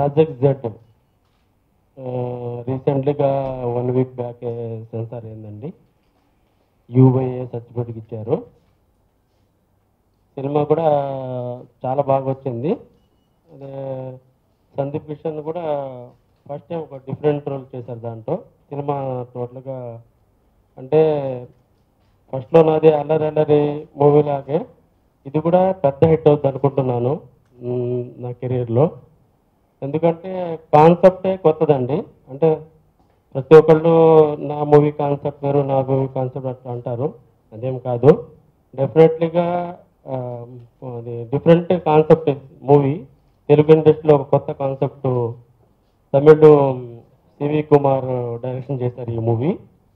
project Z రీసెంట్లీగా one week back censor అయిందండి UA certificate ఇచ్చారు సినిమా కూడా చాలా బాగా వచ్చింది అదే సందీప్ కిషన్ కూడా ఫస్ట్ టైం ఒక డిఫరెంట్ రోల్ చేశారు దాంట్లో సినిమా టోటల్గా అంటే ఫస్ట్లో నాది అల్లరి అల్లరి మూవీ లాగే ఇది కూడా పెద్ద హిట్ అవుతుంది అనుకుంటున్నాను మ్, నా కెరీర్లో ఎందుకంటే కాన్సెప్టే కొత్తదండి అంటే ప్రతి ఒక్కళ్ళు నా మూవీ కాన్సెప్ట్ వేరు నా మూవీ కాన్సెప్ట్ అట్లా అంటారు అదేం కాదు డెఫినెట్లీగా అది డిఫరెంట్ కాన్సెప్ట్ మూవీ తెలుగు ఇండస్ట్రీలో ఒక కొత్త concept Tamil CV Kumar direction చేశారు ఈ మూవీ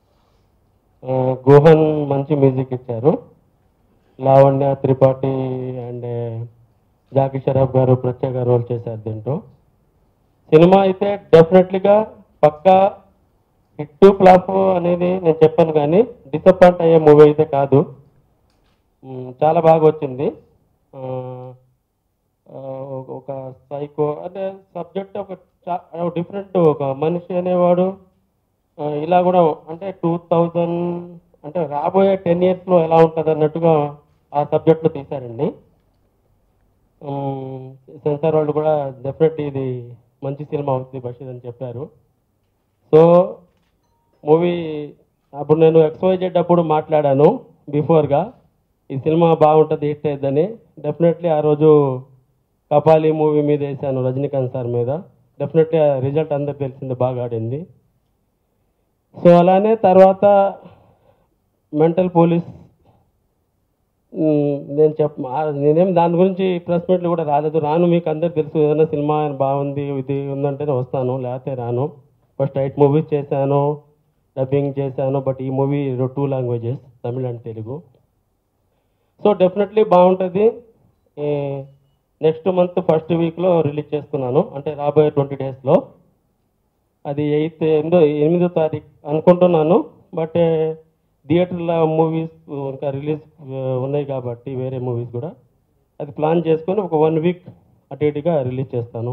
గుహన్ మంచి మ్యూజిక్ ఇచ్చారు లావణ్య త్రిపాఠి అండ్ జాకీ షరాఫ్ గారు ప్రత్యేక రోల్ చేశారు దీంట్లో సినిమా అయితే డెఫినెట్లీగా పక్కా హిట్ ఫ్లాప్ అనేది నేను చెప్పాను కానీ డిసప్పాయింట్ అయ్యే మూవీ అయితే కాదు మ్, చాలా బాగా వచ్చింది ఆ, ఆ, ఒక- ఒక సైకో అంటే సబ్జెక్ట్ ఒక డిఫరెంట్ ఒక మనిషి అనేవాడు ఆ, ఇలా కూడా అంటే టూ థౌజండ్ అంటే రాబోయే టెన్ ఇయర్స్లో ఎలా ఉంటుంది అన్నట్టుగా ఆ సబ్జెక్ట్లో తీశారండి మ్, సెన్సార్ వాళ్ళు కూడా డెఫినెట్ ఇది మంచి సినిమా అవుతుంది బషీర్ అని చెప్పారు సో మూవీ అప్పుడు నేను ఎక్స్వైజెడ్ అప్పుడు మాట్లాడాను బిఫోర్గా ఈ సినిమా బాగుంటుంది హిట్ అయిద్దని డెఫినెట్లీ ఆ రోజు కపాలి మూవీ మీద వేసాను రజనీకాంత్ సార్ మీద డెఫినెట్లీ ఆ రిజల్ట్ అందరికి తెలిసింది బాగా ఆడింది సో అలానే తర్వాత మెంటల్ పోలీస్ మ్, నేను చెప్ ఆ- నేనేం దాని గురించి ప్రెస్ మీట్లు కూడా రాలేదు రాను మీకు అందరికి తెలుసు ఏదైనా సినిమా బాగుంది ఇది ఉందంటేనే వస్తాను లేకపోతే రాను ఫస్ట్ ఎయిట్ మూవీస్ చేశాను డబ్బింగ్ చేశాను బట్ ఈ movie two languages Tamil and Telugu so definitely బాగుంటుంది నెక్స్ట్ మంత్ ఫస్ట్ వీక్లో రిలీజ్ చేస్తున్నాను అంటే రాబోయే ట్వంటీ డేస్లో అది ఎయిత్ ఎనిమిదో ఎనిమిదో తారీఖు అనుకుంటున్నాను బట్ థియేటర్ల మూవీస్ ఇంకా రిలీజ్ ఉన్నాయి కాబట్టి వేరే మూవీస్ కూడా అది ప్లాన్ చేసుకొని ఒక వన్ వీక్ అటు ఇటుగా రిలీజ్ చేస్తాను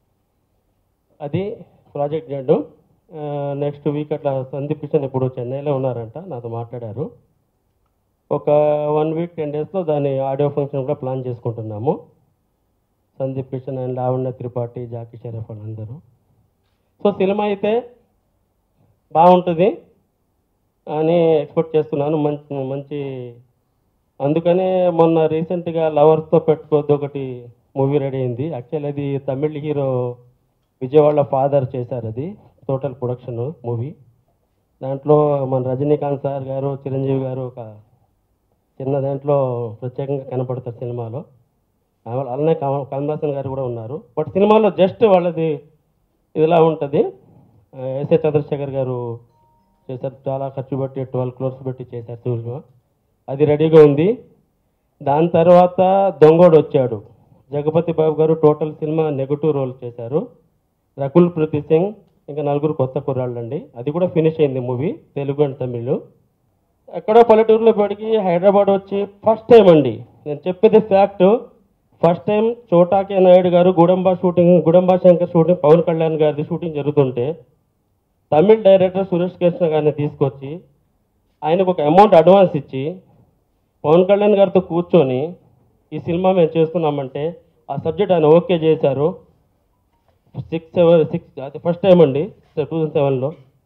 అది ప్రాజెక్ట్ జెడ్ నెక్స్ట్ వీక్ అట్లా సందీప్ కిషన్ ఇప్పుడు చెన్నైలో ఉన్నారంట నాతో మాట్లాడారు ఒక వన్ వీక్ టెన్ డేస్లో దాని ఆడియో ఫంక్షన్ కూడా ప్లాన్ చేసుకుంటున్నాము సందీప్ కిషన్ అండ్ లావణ్య త్రిపాఠి జాకీ షరఫ్ వాళ్ళందరూ సో సినిమా అయితే బాగుంటుంది అని ఎక్స్పెక్ట్ చేస్తున్నాను మంచి మంచి అందుకనే మొన్న రీసెంట్గా లవర్స్తో పెట్టుకోవద్దు ఒకటి మూవీ రెడీ అయింది యాక్చువల్ అది తమిళ్ హీరో విజయవాడ ఫాదర్ చేశారు అది టోటల్ ప్రొడక్షన్ మూవీ దాంట్లో మన రజనీకాంత్ సార్ గారు చిరంజీవి గారు ఒక చిన్న దాంట్లో ప్రత్యేకంగా కనపడతారు సినిమాలో అలా- అలానే కమల్ కమల్ హాసన్ గారు కూడా ఉన్నారు బట్ సినిమాలో జస్ట్ వాళ్ళది ఇదిలా ఉంటుంది ఎస్ఏ చంద్రశేఖర్ గారు చేశారు చాలా ఖర్చు పెట్టి ట్వెల్వ్ క్రోర్స్ పెట్టి చేశారు సినిమా అది రెడీగా ఉంది దాని తర్వాత దొంగోడు వచ్చాడు జగపతి బాబు గారు టోటల్ సినిమా నెగటివ్ రోల్ చేశారు రకుల్ ప్రీతి సింగ్ ఇంకా నలుగురు కొత్త కుర్రాళ్ళు అండి అది కూడా ఫినిష్ అయింది మూవీ తెలుగు అండ్ తమిళ్ ఎక్కడో పల్లెటూరులో పడికి హైదరాబాద్ వచ్చి ఫస్ట్ టైం అండి నేను చెప్పేది fact first time Chota K Naidu garu Gudumba shooting Gudumba Shankar shooting Pawan Kalyan గారిది షూటింగ్ జరుగుతుంటే తమిళ్ డైరెక్టర్ సురేష్ కృష్ణ గారిని తీసుకొచ్చి ఆయనకు ఒక అమౌంట్ అడ్వాన్స్ ఇచ్చి పవన్ కళ్యాణ్ గారితో కూర్చొని ఈ సినిమా మేము చేస్తున్నామంటే ఆ సబ్జెక్ట్ ఆయన ఓకే చేశారు సిక్స్ సెవెన్ సిక్స్ అది ఫస్ట్ టైం అండి టూ థౌజండ్ సెవెన్లో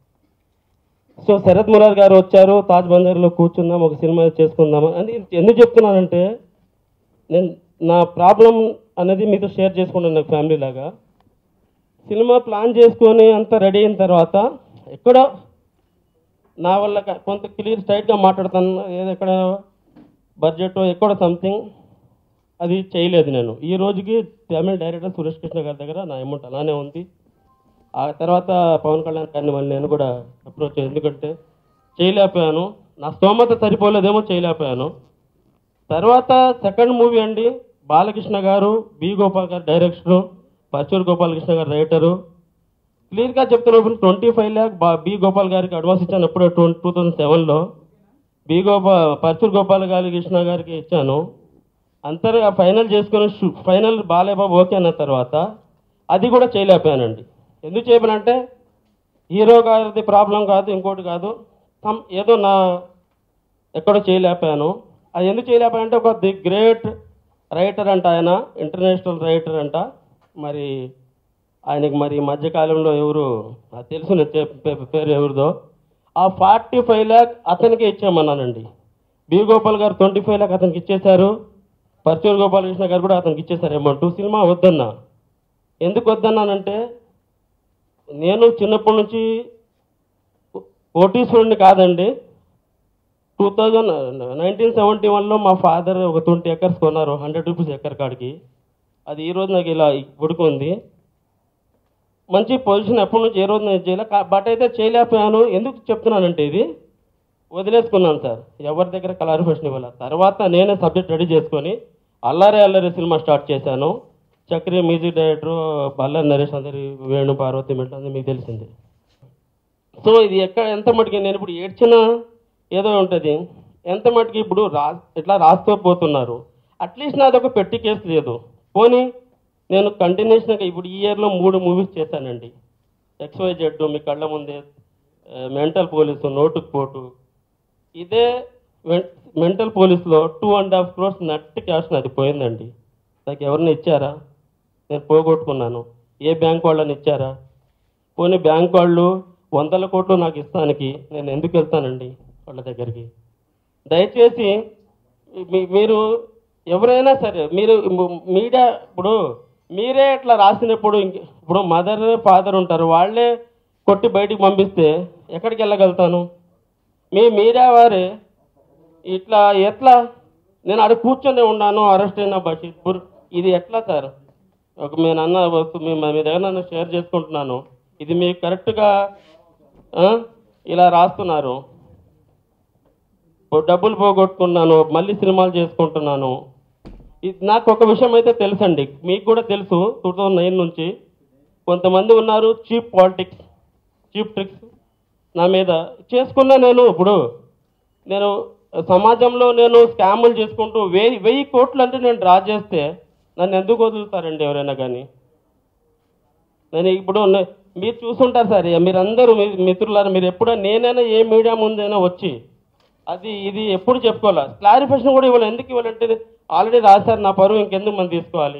సో శరత్ మురార్ గారు వచ్చారు తాజ్ బంజార్లో కూర్చుందాం ఒక సినిమా చేసుకుందాం అని ఎందుకు చెప్తున్నానంటే నేను నా ప్రాబ్లం అనేది మీతో షేర్ చేసుకున్నాను నాకు ఫ్యామిలీ లాగా సినిమా ప్లాన్ చేసుకొని అంతా రెడీ అయిన తర్వాత ఎక్కడో నా వల్ల క- కొంత క్లియర్ స్ట్రైట్గా మాట్లాడతాను ఏదో ఎక్కడ బడ్జెట్ ఎక్కడ సంథింగ్ అది చేయలేదు నేను ఈ రోజుకి తమిళ డైరెక్టర్ సురేష్ కృష్ణ గారి దగ్గర నా అమౌంట్ అలానే ఉంది ఆ తర్వాత పవన్ కళ్యాణ్ గారిని మళ్ళీ నేను కూడా అప్రోచ్ ఎందుకంటే చేయలేకపోయాను నా స్తోమత సరిపోలేదేమో చేయలేకపోయాను తర్వాత సెకండ్ మూవీ అండి బాలకృష్ణ గారు బి గోపాల్ గారు డైరెక్టరు పర్చూరు గోపాలకృష్ణ గారు రైటరు క్లియర్గా చెప్తున్నప్పుడు ట్వంటీ ఫైవ్ ల్యాక్ బా బి గోపాల్ గారికి అడ్వాన్స్ ఇచ్చాను ఎప్పుడో టూ టూ థౌజండ్ సెవెన్లో బి గోపా పర్చూరు గోపాల్ గారి కృష్ణ గారికి ఇచ్చాను అంతగా ఫైనల్ చేసుకొని షూ- ఫైనల్ బాలేబాబు ఓకే అన్న తర్వాత అది కూడా చేయలేకపోయానండి ఎందుకు చేయమనంటే హీరో గారిది ప్రాబ్లం కాదు ఇంకోటి కాదు సమ్ ఏదో నా ఎక్కడో చేయలేకపోయాను అది ఎందుకు చేయలేకపోయానంటే ఒక ది గ్రేట్ రైటర్ అంట ఆయన ఇంటర్నేషనల్ రైటర్ అంట మరి ఆయనకి మరి ఈ మధ్యకాలంలో ఎవరు నాకు తెలుసు నేను చెప్- పే- పేరు ఎవరిదో ఆ ఫార్టీ ఫైవ్ ల్యాక్ అతనికే ఇచ్చామన్నానండి బి గోపాల్ గారు ట్వంటీ ఫైవ్ ల్యాక్ అతనికి ఇచ్చేశారు పర్చూరు గోపాలకృష్ణ గారు కూడా అతనికి ఇచ్చేశారు అమౌంట్ సినిమా వద్దన్నా ఎందుకు వద్దన్నానంటే నేను చిన్నప్పటి నుంచి కోటీశ్వరుడిని కాదండి టూ థౌజండ్ నైన్టీన్ సెవెంటీ వన్లో మా ఫాదర్ ఒక ట్వంటీ ఎకర్స్ కొన్నారు హండ్రెడ్ రూపీస్ ఎకర్ కాడికి అది ఈ రోజు నాకు ఇలా ఉడుకుంది మంచి పొజిషన్ ఎప్పటి నుంచి ఏ రోజు నేను చేయలే కా- బట్ అయితే చేయలేకపోయాను ఎందుకు చెప్తున్నానంటే ఇది వదిలేసుకున్నాను సార్ ఎవరి దగ్గర క్లారిఫికేషన్ ఇవ్వాలి తర్వాత నేనే సబ్జెక్ట్ రెడీ చేసుకొని అల్లారే అల్లరి సినిమా స్టార్ట్ చేశాను చక్రి మ్యూజిక్ డైరెక్టర్ బల్లారి నరేష్ అందరి వేణు పార్వతి మెట్ అందరి మీకు తెలిసింది సో ఇది ఎక్కడ ఎంత మటుకి నేను ఇప్పుడు ఏడ్చినా ఏదో ఉంటుంది ఎంత మటుకి ఇప్పుడు రా ఇట్లా రాస్తూ పోతున్నారు అట్లీస్ట్ నాది ఒక పెట్టి కేసు లేదు పోనీ నేను కంటిన్యూషన్గా ఇప్పుడు ఈ ఇయర్లో మూడు మూవీస్ చేశానండి ఎక్స్వై జెడ్ మీ కళ్ళ ముందే మెంటల్ పోలీసు నోటుకు పోటు ఇదే మెంటల్ పోలీస్లో two and half crores Natti cash నాది పోయిందండి నాకు ఎవరిని ఇచ్చారా నేను పోగొట్టుకున్నాను ఏ బ్యాంక్ వాళ్ళని ఇచ్చారా పోనీ బ్యాంక్ వాళ్ళు వందల కోట్లు నాకు ఇస్తానికి నేను ఎందుకు వెళ్తానండి వాళ్ళ దగ్గరికి దయచేసి మీ- మీరు ఎవరైనా సరే మీరు మ్- మీడియా ఇప్పుడు మీరే ఇట్లా రాసినప్పుడు ఇంక ఇప్పుడు మదర్ ఫాదర్ ఉంటారు వాళ్ళే కొట్టి బయటికి పంపిస్తే ఎక్కడికి వెళ్ళగలుగుతాను మీ మీడియా వారే ఇట్లా ఎట్లా నేను అక్కడ కూర్చొని ఉన్నాను అరెస్ట్ అయిన బషీద్పూర్ ఇది ఎట్లా సార్ ఒక నేను అన్న వస్తు మీ మీ దగ్గర నన్ను షేర్ చేసుకుంటున్నాను ఇది మీకు కరెక్ట్గా ఆ, ఇలా రాస్తున్నారు ఓ డబ్బులు పోగొట్టుకున్నాను మళ్ళీ సినిమాలు చేసుకుంటున్నాను ఇది నాకు ఒక విషయం అయితే తెలుసండి మీకు కూడా తెలుసు టూ థౌజండ్ నైన్ నుంచి కొంతమంది ఉన్నారు చీప్ పాలిటిక్స్ చీప్ ట్రిక్స్ నా మీద చేసుకున్నా నేను ఇప్పుడు నేను సమాజంలో నేను స్కాములు చేసుకుంటూ వెయ్యి వెయ్యి కోట్లు అంటే నేను డ్రా చేస్తే నన్ను ఎందుకు వదులుతారండి ఎవరైనా కానీ నేను ఇప్పుడు నే- మీరు చూసుంటారు సార్ మీరందరూ మీ మిత్రులారా మీరు ఎప్పుడైనా నేనైనా ఏ మీడియా ముందైనా వచ్చి అది ఇది ఎప్పుడు చెప్పుకోవాలి క్లారిఫికేషన్ కూడా ఇవ్వాలి ఎందుకు ఇవ్వాలంటే ఆల్రెడీ రాశారు నా పరువు ఇంకెందుకు మనం తీసుకోవాలి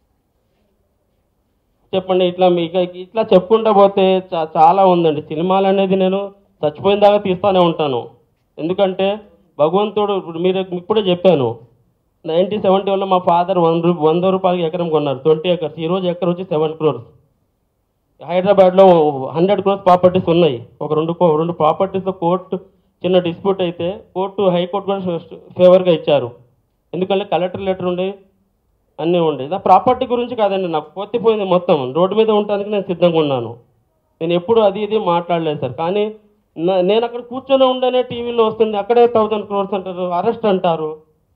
చెప్పండి ఇట్లా మీకు ఇట్లా చెప్పుకుంటా పోతే చా- చాలా ఉందండి సినిమాలు అనేది నేను చచ్చిపోయిన దాకా తీస్తూనే ఉంటాను ఎందుకంటే భగవంతుడు ఇప్పుడు మీరు ఇప్పుడే చెప్పాను నైన్టీన్ సెవెంటీ వన్లో మా ఫాదర్ వన్ రూ వంద రూపాయలకి ఎకరం కొన్నారు ట్వంటీ ఎకర్స్ ఈ రోజు ఎకర్ వచ్చి సెవెన్ క్రోర్స్ హైదరాబాద్లో హండ్రెడ్ క్రోర్స్ ప్రాపర్టీస్ ఉన్నాయి ఒక రెండు కో- రెండు ప్రాపర్టీస్లో కోర్టు చిన్న డిస్ప్యూట్ అయితే కోర్టు హైకోర్టు కూడా ఫేవర్గా ఇచ్చారు ఎందుకంటే కలెక్టర్ లెటర్ ఉండే అన్నీ ఉండే ఆ ప్రాపర్టీ గురించి కాదండి నాకు పోతిపోయింది మొత్తం రోడ్డు మీద ఉండడానికి నేను సిద్ధంగా ఉన్నాను నేను ఎప్పుడు అది ఇది మాట్లాడలేదు సార్ కానీ నా- నేను అక్కడ కూర్చొని ఉండనే టీవీలో వస్తుంది అక్కడే థౌజండ్ క్రోర్స్ అంటారు అరెస్ట్ అంటారు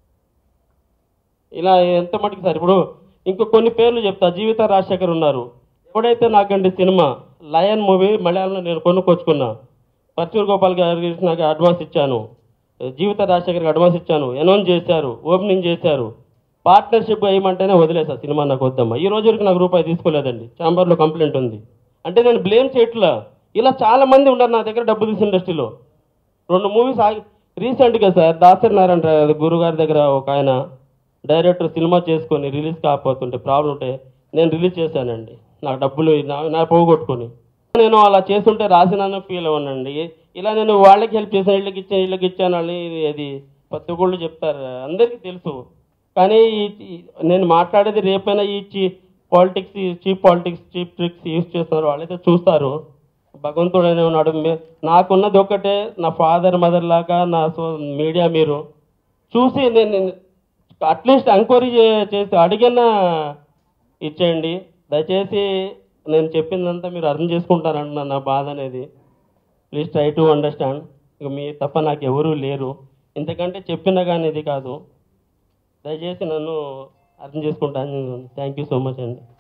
ఇలా ఎంత మటుకు సార్ ఇప్పుడు ఇంకో కొన్ని పేర్లు చెప్తా జీవిత రాజశేఖర్ ఉన్నారు ఎప్పుడైతే నాకండి సినిమా లయన్ మూవీ మలయాళంలో నేను కొనుక్కొచ్చుకున్నా పర్చూర్ గోపాల్ గారికి నాకు అడ్వాన్స్ ఇచ్చాను జీవిత రాజశేఖర్కి అడ్వాన్స్ ఇచ్చాను అనౌన్స్ చేశారు ఓపెనింగ్ చేశారు పార్ట్నర్షిప్ వేయమంటేనే వదిలేసా సినిమా నాకు వద్దమ్మా ఈ రోజు వరకు నాకు రూపాయి తీసుకోలేదండి ఛాంబర్లో కంప్లైంట్ ఉంది అంటే నేను బ్లేమ్ చేయట్లా ఇలా చాలా మంది ఉన్నారు నా దగ్గర డబ్బు తీసిన ఇండస్ట్రీలో రెండు మూవీస్ ఆగి రీసెంట్గా సార్ దాసరి నారాయణ గురుగారి దగ్గర ఒక ఆయన డైరెక్టర్ సినిమా చేసుకొని రిలీజ్ కాకపోతుంటే ప్రాబ్లం ఉంటే నేను రిలీజ్ చేశానండి నాకు డబ్బులు నా నా పోగొట్టుకొని నేను అలా చేస్తుంటే రాసినాను ఫీల్ అవ్వనండి ఇలా నేను వాళ్ళకి హెల్ప్ చేశాను వీళ్ళకి ఇచ్చాను వీళ్ళకి ఇచ్చాను అని అది ప్రతి ఒక్కళ్ళు చెప్తారు అందరికీ తెలుసు కానీ ఈ- ఈ- నేను మాట్లాడేది రేపైనా ఈ చీ politics cheap politics cheap tricks use చేస్తున్నారు వాళ్ళైతే చూస్తారు భగవంతుడనే ఉన్నాడు మే- నాకున్నది ఒకటే నా ఫాదర్ మదర్ లాగా నా సో మీడియా మీరు చూసి నేను అట్లీస్ట్ ఎంక్వైరీ చేసి అడిగిన ఇచ్చేయండి దయచేసి నేను చెప్పిందంతా మీరు అర్థం చేసుకుంటారంటున్నా నా బాధ అనేది ప్లీజ్ ట్రై టు అండర్స్టాండ్ ఇక మీ తప్ప నాకు ఎవరూ లేరు ఇంతకంటే చెప్పినా కానీ ఇది కాదు దయచేసి నన్ను అర్థం చేసుకుంటాను థ్యాంక్ యూ సో మచ్ అండి